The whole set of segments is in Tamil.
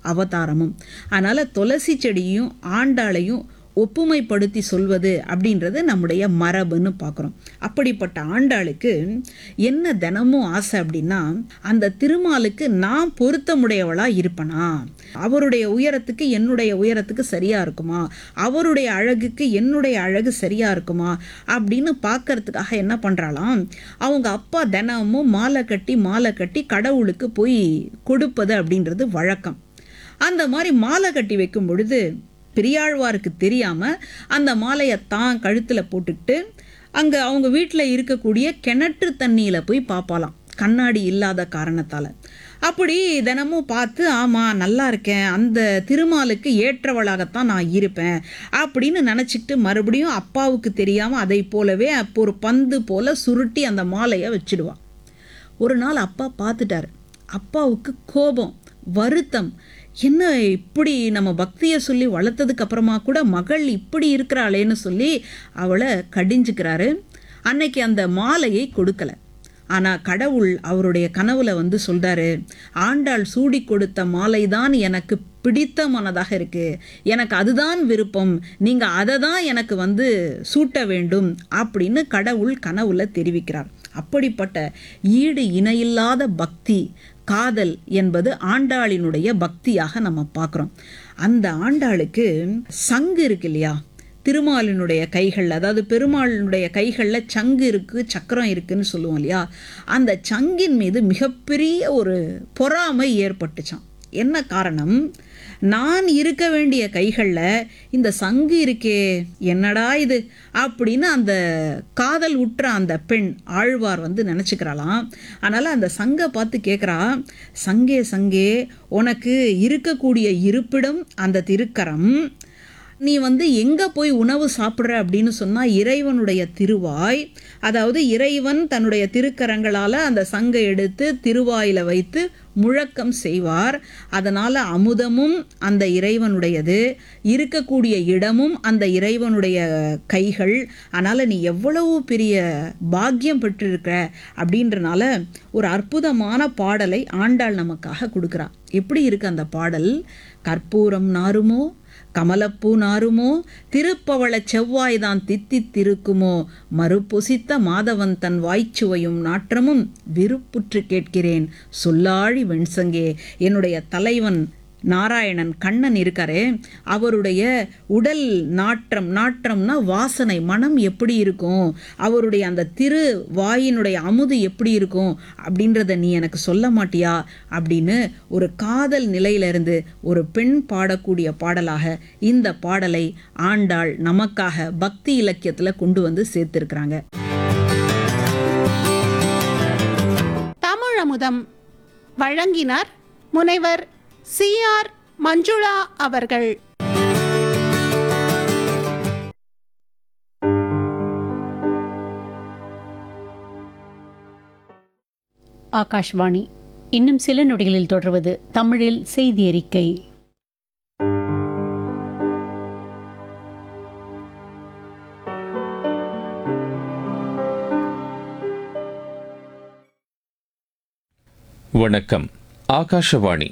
அவதாரமும் அதனால் துளசி செடியும் ஆண்டாளையும் ஒப்புமைப்படுத்தி சொல்வது அப்படின்றது நம்முடைய மரபுன்னு பார்க்குறோம் அப்படிப்பட்ட ஆண்டாளுக்கு என்ன தினமும் ஆசை அப்படின்னா அந்த திருமாலுக்கு நான் பொருத்தமுடையவளாக இருப்பனா அவருடைய உயரத்துக்கு என்னுடைய உயரத்துக்கு சரியாக இருக்குமா அவருடைய அழகுக்கு என்னுடைய அழகு சரியாக இருக்குமா அப்படின்னு பார்க்கறதுக்காக என்ன பண்ணுறாளாம் அவங்க அப்பா தினமும் மாலை கட்டி மாலை கட்டி கடவுளுக்கு போய் கொடுப்பது அப்படின்றது வழக்கம் அந்த மாதிரி மாலை கட்டி வைக்கும் பொழுது பெரியாழ்வாருக்கு தெரியாமல் அந்த மாலையை தான் கழுத்தில் போட்டுக்கிட்டு அங்கே அவங்க வீட்டில் இருக்கக்கூடிய கிணற்று தண்ணியில் போய் பார்ப்பாலாம் கண்ணாடி இல்லாத காரணத்தால் அப்படி தினமும் பார்த்து ஆமாம் நல்லா இருக்கேன் அந்த திருமாலுக்கு ஏற்றவளாகத்தான் நான் இருப்பேன் அப்படின்னு நினச்சிக்கிட்டு மறுபடியும் அப்பாவுக்கு தெரியாமல் அதை போலவே அப்போ ஒரு பந்து போல் சுருட்டி அந்த மாலையை வச்சிடுவா ஒரு நாள் அப்பா பார்த்துட்டாரு அப்பாவுக்கு கோபம் வருத்தம் என்ன இப்படி நம்ம பக்தியை சொல்லி வளர்த்ததுக்கு அப்புறமா கூட மகள் இப்படி இருக்கிறாளேன்னு சொல்லி அவளை கடிஞ்சுக்கிறாரு அன்னைக்கு அந்த மாலையை கொடுக்கல ஆனால் கடவுள் அவருடைய கனவுல வந்து சொல்றாரு ஆண்டாள் சூடி கொடுத்த மாலை தான் எனக்கு பிடித்தமானதாக இருக்கு எனக்கு அதுதான் விருப்பம் நீங்க அதை தான் எனக்கு வந்து சூட்ட வேண்டும் அப்படின்னு கடவுள் கனவுல தெரிவிக்கிறார் அப்படிப்பட்ட ஈடு இணையில்லாத பக்தி காதல் என்பது ஆண்டாளினுடைய பக்தியாக நம்ம பார்க்குறோம் அந்த ஆண்டாளுக்கு சங்கு இருக்கு இல்லையா திருமாலினுடைய கைகள் அதாவது பெருமாளினுடைய கைகளில் சங்கு இருக்குது சக்கரம் இருக்குன்னு சொல்லுவோம் இல்லையா அந்த சங்கின் மீது மிகப்பெரிய ஒரு பொறாமை ஏற்பட்டுச்சான் என்ன காரணம் நான் இருக்க வேண்டிய கைகளில் இந்த சங்கு இருக்கே என்னடா இது அப்படின்னு அந்த காதல் உற்ற அந்த பெண் ஆழ்வார் வந்து நினச்சிக்கிறாளாம் அதனால் அந்த சங்கை பார்த்து கேட்குறா சங்கே சங்கே உனக்கு இருக்கக்கூடிய இருப்பிடம் அந்த திருக்கரம் நீ வந்து எங்கே போய் உணவு சாப்பிட்ற அப்படின்னு சொன்னால் இறைவனுடைய திருவாய் அதாவது இறைவன் தன்னுடைய திருக்கரங்களால் அந்த சங்கை எடுத்து திருவாயில் வைத்து முழக்கம் செய்வார் அதனால் அமுதமும் அந்த இறைவனுடையது இருக்கக்கூடிய இடமும் அந்த இறைவனுடைய கைகள் அதனால் நீ எவ்வளவு பெரிய பாக்கியம் பெற்றிருக்கிற அப்படின்றனால ஒரு அற்புதமான பாடலை ஆண்டாள் நமக்காக கொடுக்குறா எப்படி இருக்கு அந்த பாடல் கற்பூரம் நாருமோ கமலப்பூ நாருமோ திருப்பவள செவ்வாய்தான் தித்தித்திருக்குமோ மறுபொசித்த மாதவன் தன் வாய்ச்சுவையும் நாற்றமும் விருப்புற்று கேட்கிறேன் சொல்லாழி வெண்சங்கே என்னுடைய தலைவன் நாராயணன் கண்ணன் இருக்காரே அவருடைய உடல் நாற்றம் நாற்றம்னா வாசனை மனம் எப்படி இருக்கும் அவருடைய அந்த திரு வாயினுடைய அமுது எப்படி இருக்கும் அப்படின்றத நீ எனக்கு சொல்ல மாட்டியா அப்படின்னு ஒரு காதல் நிலையிலிருந்து ஒரு பெண் பாடக்கூடிய பாடலாக இந்த பாடலை ஆண்டாள் நமக்காக பக்தி இலக்கியத்தில் கொண்டு வந்து சேர்த்திருக்கிறாங்க தமிழமுதம் வழங்கினார் முனைவர் சி ஆர் மஞ்சுளா அவர்கள் ஆகாஷ்வாணி இன்னும் சில நொடிகளில் தொடர்வது தமிழில் செய்தி அறிக்கை வணக்கம் ஆகாஷவாணி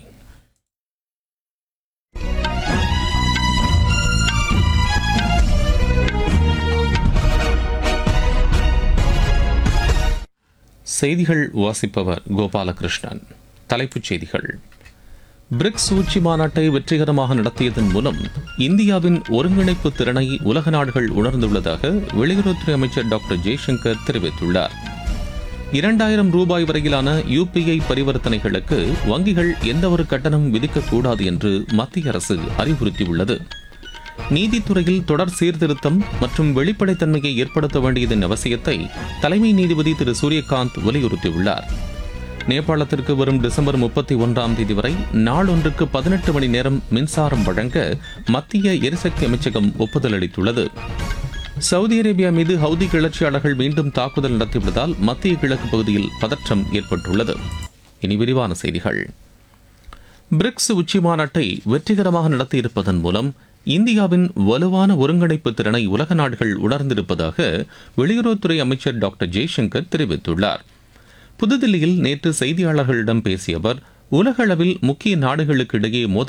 செய்திகள் வாசிப்பவர் கோபாலகிருஷ்ணன் தலைப்புச் செய்திகள் பிரிக்ஸ் உச்சி மாநாட்டை வெற்றிகரமாக நடத்தியதன் மூலம் இந்தியாவின் ஒருங்கிணைப்பு திறனை உலக நாடுகள் உணர்ந்துள்ளதாக வெளியுறவுத்துறை அமைச்சர் டாக்டர் ஜெய்சங்கர் தெரிவித்துள்ளார் இரண்டாயிரம் ரூபாய் வரையிலான யுபிஐ பரிவர்த்தனைகளுக்கு வங்கிகள் எந்தவொரு கட்டணம் விதிக்கக்கூடாது என்று மத்திய அரசு அறிவுறுத்தியுள்ளது நீதித்துறையில் தொடர் சீர்திருத்தம் மற்றும் வெளிப்படைத்தன்மையை ஏற்படுத்த வேண்டியதன் அவசியத்தை தலைமை நீதிபதி திரு சூரியகாந்த் வலியுறுத்தியுள்ளார் நேபாளத்திற்கு வரும் டிசம்பர் முப்பத்தி ஒன்றாம் தேதி வரை நாளொன்றுக்கு பதினெட்டு மணி நேரம் மின்சாரம் வழங்க மத்திய எரிசக்தி அமைச்சகம் ஒப்புதல் அளித்துள்ளது சவுதி அரேபியா மீது ஹவுதி கிளர்ச்சியாளர்கள் மீண்டும் தாக்குதல் நடத்தியுள்ளதால் மத்திய கிழக்கு பகுதியில் பதற்றம் ஏற்பட்டுள்ளது இனி விரிவான செய்திகள் பிரிக்ஸ் உச்சி மாநாட்டை வெற்றிகரமாக நடத்தியிருப்பதன் மூலம் இந்தியாவின் வலுவான ஒருங்கிணைப்பு திறனை உலக நாடுகள் உணர்ந்திருப்பதாக வெளியுறவுத்துறை அமைச்சர் டாக்டர் ஜெய்சங்கர் தெரிவித்துள்ளார் புதுதில்லியில் நேற்று செய்தியாளர்களிடம் பேசிய அவர் உலகளவில் முக்கிய நாடுகளுக்கு இடையே மோதல்